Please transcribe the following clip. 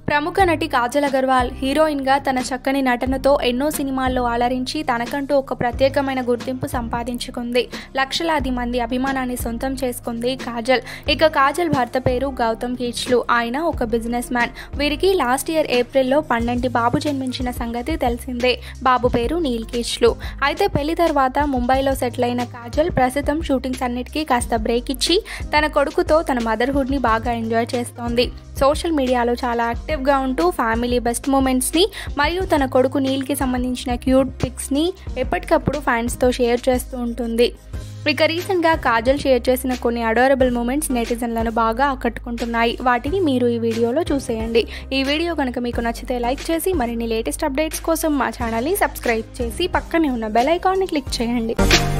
ప్రముఖ నటి కాజల్ అగర్వాల్ హీరోయిన్గా తన చక్కని నటనతో ఎన్నో సినిమాల్లో అలరించి తనకంటూ ఒక ప్రత్యేకమైన గుర్తింపు సంపాదించుకుంది లక్షలాది మంది అభిమానాన్ని సొంతం చేసుకుంది కాజల్ ఇక కాజల్ భర్త పేరు గౌతమ్ కీచ్లు ఆయన ఒక బిజినెస్ మ్యాన్ వీరికి లాస్ట్ ఇయర్ ఏప్రిల్లో పన్నెండు బాబు జన్మించిన సంగతి తెలిసిందే బాబు పేరు నీల్ కీచ్లు అయితే పెళ్లి తర్వాత ముంబైలో సెటిల్ అయిన కాజల్ ప్రస్తుతం షూటింగ్స్ అన్నిటికీ కాస్త బ్రేక్ ఇచ్చి తన కొడుకుతో తన మదర్హుడ్ని బాగా ఎంజాయ్ చేస్తోంది సోషల్ మీడియాలో చాలా యాక్టివ్గా ఉంటూ ఫ్యామిలీ బెస్ట్ మూమెంట్స్ని మరియు తన కొడుకు నీల్కి సంబంధించిన క్యూట్ పిక్స్ని ఎప్పటికప్పుడు ఫ్యాన్స్తో షేర్ చేస్తూ ఉంటుంది ఇక రీసెంట్గా కాజల్ షేర్ చేసిన కొన్ని అడోరబుల్ మూమెంట్స్ నెటిజన్లను బాగా ఆకట్టుకుంటున్నాయి వాటిని మీరు ఈ వీడియోలో చూసేయండి ఈ వీడియో కనుక మీకు నచ్చితే లైక్ చేసి మరిన్ని లేటెస్ట్ అప్డేట్స్ కోసం మా ఛానల్ని సబ్స్క్రైబ్ చేసి పక్కనే ఉన్న బెల్ ఐకాన్ని క్లిక్ చేయండి